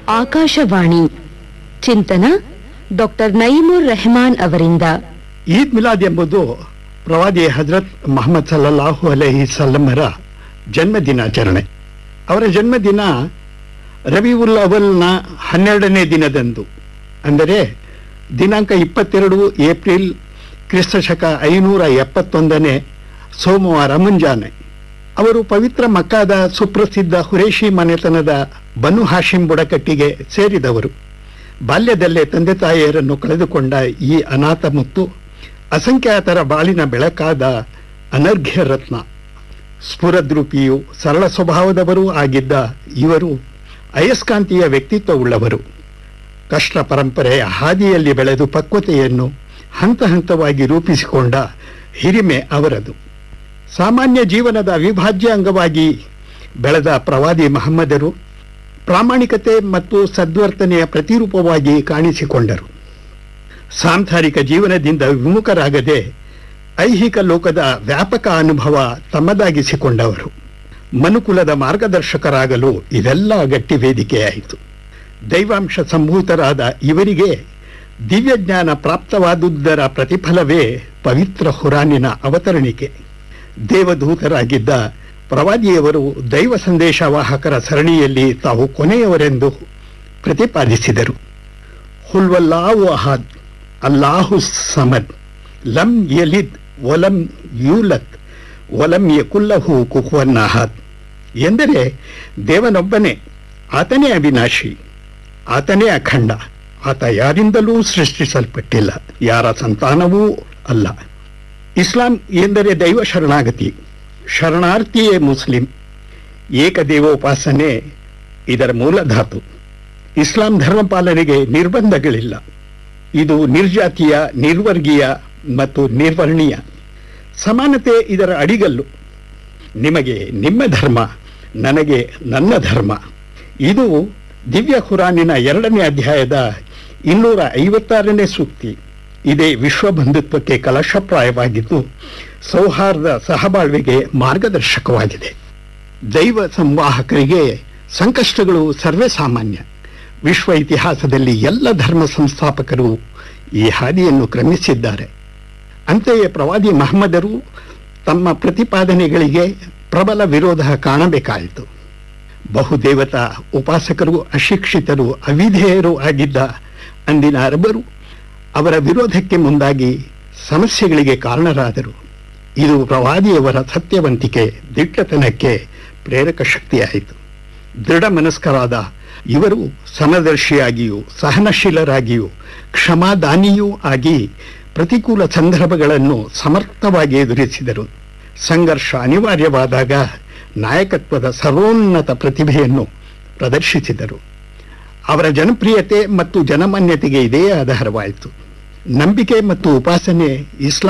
ಆಕಾಶವಾಣಿ ಚಿಂತನ ಡಾಕ್ಟರ್ ನೈಮುರ್ ರೆಹಮಾನ್ ಅವರಿಂದ ಈದ್ ಮಿಲಾದ್ ಎಂಬುದು ಪ್ರವಾದಿ ಹಜರತ್ ಮೊಹಮ್ಮದ್ ಸಲ್ಲಲ್ಲಾಹು ಅಲೈಹಿ ಸಲ್ಲಮರ ಜನ್ಮ ದಿನಾಚರಣೆ ಅವರ ಜನ್ಮದಿನ ರಬಿউಲ್ ಅವಲ್ನ ಹನ್ನೆರಡನೇ ದಿನದಂದು ಅಂದರೆ ದಿನಾಂಕ ಇಪ್ಪತ್ತೆರಡು ಏಪ್ರಿಲ್ ಕ್ರಿಸ್ತಶಕ ಐನೂರ ಎಪ್ಪತ್ತೊಂದನೇ ಸೋಮವಾರ ಮುಂಜಾನೆ ಅವರು ಪವಿತ್ರ ಮಕ್ಕಾದ ಸುಪ್ರಸಿದ್ಧ ಹುರೇಶಿ ಮನೆತನದ ಬನು ಹಾಶಿಂ ಬುಡಕಟ್ಟಿಗೆ ಸೇರಿದವರು ಬಾಲ್ಯದಲ್ಲೇ ತಂದೆ ತಾಯಿಯರನ್ನು ಕಳೆದುಕೊಂಡ ಈ ಅನಾಥ ಮುತ್ತು ಅಸಂಖ್ಯಾತರ ಬಾಳಿನ ಬೆಳಕಾದ ಅನರ್ಘ್ಯ ರತ್ನ ಸ್ಫುರದ್ರೂಪಿಯು ಸರಳ ಸ್ವಭಾವದವರೂ ಆಗಿದ್ದ ಇವರು ಅಯಸ್ಕಾಂತೀಯ ವ್ಯಕ್ತಿತ್ವವುಳ್ಳವರು ಕಷ್ಟ ಪರಂಪರೆಯ ಹಾದಿಯಲ್ಲಿ ಬೆಳೆದು ಪಕ್ವತೆಯನ್ನು ಹಂತ ಹಂತವಾಗಿ ರೂಪಿಸಿಕೊಂಡ ಹಿರಿಮೆ ಅವರದು ಸಾಮಾನ್ಯ ಜೀವನದ ಅವಿಭಾಜ್ಯ ಅಂಗವಾಗಿ ಬೆಳೆದ ಪ್ರವಾದಿ ಮಹಮ್ಮದರು ಪ್ರಾಮಾಣಿಕತೆ ಮತ್ತು ಸದ್ವರ್ತನೆಯ ಪ್ರತಿರೂಪವಾಗಿ ಕಾಣಿಸಿಕೊಂಡರು ಸಾಂಸಾರಿಕ ಜೀವನದಿಂದ ವಿಮುಖರಾಗದೆ ಐಹಿಕ ಲೋಕದ ವ್ಯಾಪಕ ಅನುಭವ ತಮ್ಮದಾಗಿಸಿಕೊಂಡವರು ಮನುಕುಲದ ಮಾರ್ಗದರ್ಶಕರಾಗಲು ಇದೆಲ್ಲ ಗಟ್ಟಿ ವೇದಿಕೆಯಾಯಿತು ದೈವಾಂಶ ಸಂಭೂತರಾದ ಇವರಿಗೆ ದಿವ್ಯಜ್ಞಾನ ಪ್ರಾಪ್ತವಾದುದರ ಪ್ರತಿಫಲವೇ ಪವಿತ್ರ ಹುರಾನಿನ ಅವತರಣಿಕೆ ದೇವದೂತರಾಗಿದ್ದ ಪ್ರವಾದಿಯವರು ದೈವ ಸಂದೇಶವಾಹಕರ ಸರಣಿಯಲ್ಲಿ ತಾವು ಕೊನೆಯವರೆಂದು ಪ್ರತಿಪಾದಿಸಿದರು ಹುಲ್ವಲ್ಲಾಹು ಅಹಾದ್ ಅಲ್ಲಾಹು ಸಮದ್ ಲಂ ಯಲಿದ್ ವಲಂ ಯೂಲತ್ ವಲಂ ಯಕುಲ್ಲಹು ಕುಹುವನ್ ಅಹಾದ್ ಎಂದರೆ ದೇವನೊಬ್ಬನೇ ಆತನೇ ಅವಿನಾಶಿ ಆತನೇ ಅಖಂಡ ಆತ ಯಾರಿಂದಲೂ ಸೃಷ್ಟಿಸಲ್ಪಟ್ಟಿಲ್ಲ ಯಾರ ಸಂತಾನವೂ ಅಲ್ಲ ಇಸ್ಲಾಂ ಎಂದರೆ ದೈವ ಶರಣಾಗತಿ ಶರಣಾರ್ಥಿಯೇ ಮುಸ್ಲಿಂ ಏಕದೇವೋಪಾಸನೆ ಇದರ ಮೂಲ ಧಾತು ಇಸ್ಲಾಂ ಧರ್ಮ ಪಾಲನೆಗೆ ನಿರ್ಬಂಧಗಳಿಲ್ಲ ಇದು ನಿರ್ಜಾತಿಯ ನಿರ್ವರ್ಗೀಯ ಮತ್ತು ನಿರ್ವರ್ಣೀಯ ಸಮಾನತೆ ಇದರ ಅಡಿಗಲ್ಲು ನಿಮಗೆ ನಿಮ್ಮ ಧರ್ಮ ನನಗೆ ನನ್ನ ಧರ್ಮ ಇದು ದಿವ್ಯ ಖುರಾನಿನ ಎರಡನೇ ಅಧ್ಯಾಯದ ಇನ್ನೂರ ಐವತ್ತಾರನೇ ಸೂಕ್ತಿ ಇದೇ ವಿಶ್ವ ಬಂಧುತ್ವಕ್ಕೆ ಕಲಶಪ್ರಾಯವಾಗಿದ್ದು ಸೌಹಾರ್ದ ಸಹಬಾಳ್ವೆಗೆ ಮಾರ್ಗದರ್ಶಕವಾಗಿದೆ ದೈವ ಸಂವಾಹಕರಿಗೆ ಸಂಕಷ್ಟಗಳು ಸರ್ವೇ ಸಾಮಾನ್ಯ ವಿಶ್ವ ಇತಿಹಾಸದಲ್ಲಿ ಎಲ್ಲ ಧರ್ಮ ಸಂಸ್ಥಾಪಕರು ಈ ಹಾದಿಯನ್ನು ಕ್ರಮಿಸಿದ್ದಾರೆ ಅಂತೆಯೇ ಪ್ರವಾದಿ ಮಹಮ್ಮದರು ತಮ್ಮ ಪ್ರತಿಪಾದನೆಗಳಿಗೆ ಪ್ರಬಲ ವಿರೋಧ ಕಾಣಬೇಕಾಯಿತು ಬಹುದೇವತಾ ಉಪಾಸಕರು ಅಶಿಕ್ಷಿತರು ಅವಿಧೇಯರು ಆಗಿದ್ದ ಅಂದಿನ ಅರಬರು ಅವರ ವಿರೋಧಕ್ಕೆ ಮುಂದಾಗಿ ಸಮಸ್ಯೆಗಳಿಗೆ ಕಾರಣರಾದರು ಇದು ಪ್ರವಾದಿಯವರ ಸತ್ಯವಂತಿಕೆ ದಿಟ್ಟತನಕ್ಕೆ ಪ್ರೇರಕ ಶಕ್ತಿಯಾಯಿತು ದೃಢ ಮನಸ್ಕರಾದ ಇವರು ಸಮದರ್ಶಿಯಾಗಿಯೂ ಸಹನಶೀಲರಾಗಿಯೂ ಕ್ಷಮಾದಾನಿಯೂ ಆಗಿ ಪ್ರತಿಕೂಲ ಸಂದರ್ಭಗಳನ್ನು ಸಮರ್ಥವಾಗಿ ಎದುರಿಸಿದರು ಸಂಘರ್ಷ ಅನಿವಾರ್ಯವಾದಾಗ ನಾಯಕತ್ವದ ಸರ್ವೋನ್ನತ ಪ್ರತಿಭೆಯನ್ನು ಪ್ರದರ್ಶಿಸಿದರು ಅವರ ಜನಪ್ರಿಯತೆ ಮತ್ತು ಜನಮಾನ್ಯತೆಗೆ ಇದೇ ಆಧಾರವಾಯಿತು ನಂಬಿಕೆ ಮತ್ತು ಉಪಾಸನೆ ಇಸ್ಲಾಂ